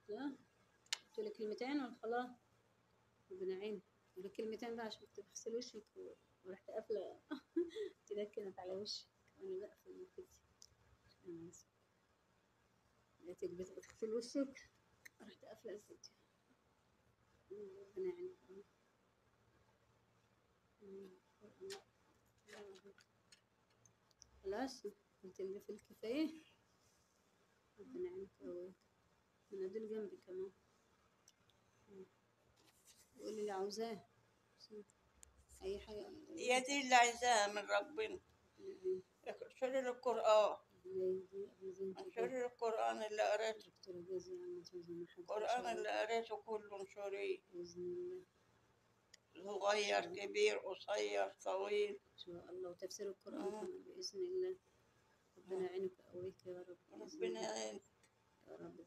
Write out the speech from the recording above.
لا قلت له كلمتين ولا خلاص ربنا يعين قلت له كلمتين بقى عشان كنت بغسل وشك و- ورحت قافلة تدكنت على وشي وانا بقفل من كده انا اسفة لقيتك بت- بتغسل وشك رحت قافلة الزيت ربنا يعينك خلاص قلت اللي في الكفاية ربنا يعينك ويقويك انا دول جنبي كمان قولي اللي عاوزاه اي حاجة هي دي اللي عايزاها من ربنا اقرأي القرآن انشري القرآن اللي قريته دكتورة جوزي عم جوزي ما حد القرآن اللي قريته كله انشريه بإذن الله صغير كبير قصير طويل إن شاء الله وتفسير القرآن آه. كمان بإذن الله ربنا يعينك ويقويك يا رب بإذن ربنا الله. يعين يا رب